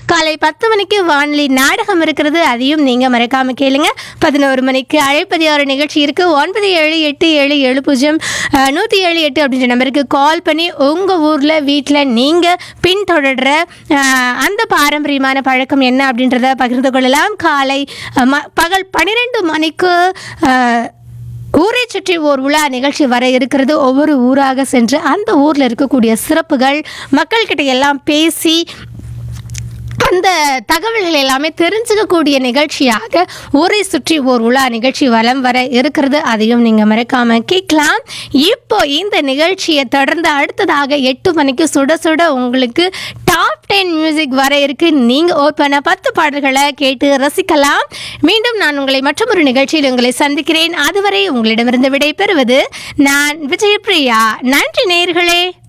காலை பத்து மணிக்கு வானொலி நாடகம் இருக்கிறது அதையும் நீங்கள் மறக்காம கேளுங்க பதினோரு மணிக்கு அழைப்பதியாறு நிகழ்ச்சி இருக்கு ஒன்பது ஏழு எட்டு ஏழு ஏழு பூஜ்ஜியம் அஹ், நூற்றி ஏழு எட்டு அப்படின்ற நம்பருக்கு கால் பண்ணி உங்கள் ஊரில் வீட்டில் நீங்கள் பின்தொடர்ற அஹ், அந்த பாரம்பரியமான பழக்கம் என்ன அப்படின்றத பகிர்ந்து கொள்ளலாம் காலை அஹ், ம- பகல் பன்னிரெண்டு மணிக்கு அஹ், ஊரை சுற்றி ஓர் உலா நிகழ்ச்சி வர இருக்கிறது ஒவ்வொரு ஊராக சென்று அந்த ஊரில் இருக்கக்கூடிய சிறப்புகள் மக்கள்கிட்ட எல்லாம் பேசி அந்த தகவல்கள் எல்லாமே தெரிஞ்சுக்கக்கூடிய நிகழ்ச்சியாக ஊரை சுற்றி ஓர் உலா நிகழ்ச்சி வலம் வர இருக்கிறது அதையும் நீங்கள் மறக்காம கேட்கலாம் இப்போ இந்த நிகழ்ச்சியை தொடர்ந்து அடுத்ததாக எட்டு மணிக்கு சுட சுட உங்களுக்கு டாப் டென் மியூசிக் வர இருக்கு நீங்கள் ஓட் பண்ண பத்து பாடல்களை கேட்டு ரசிக்கலாம் மீண்டும் நான் உங்களை மற்றொரு நிகழ்ச்சியில் உங்களை சந்திக்கிறேன் அதுவரை உங்களிடமிருந்து விடை பெறுவது நான் விஜயபிரியா நன்றி நேயர்களே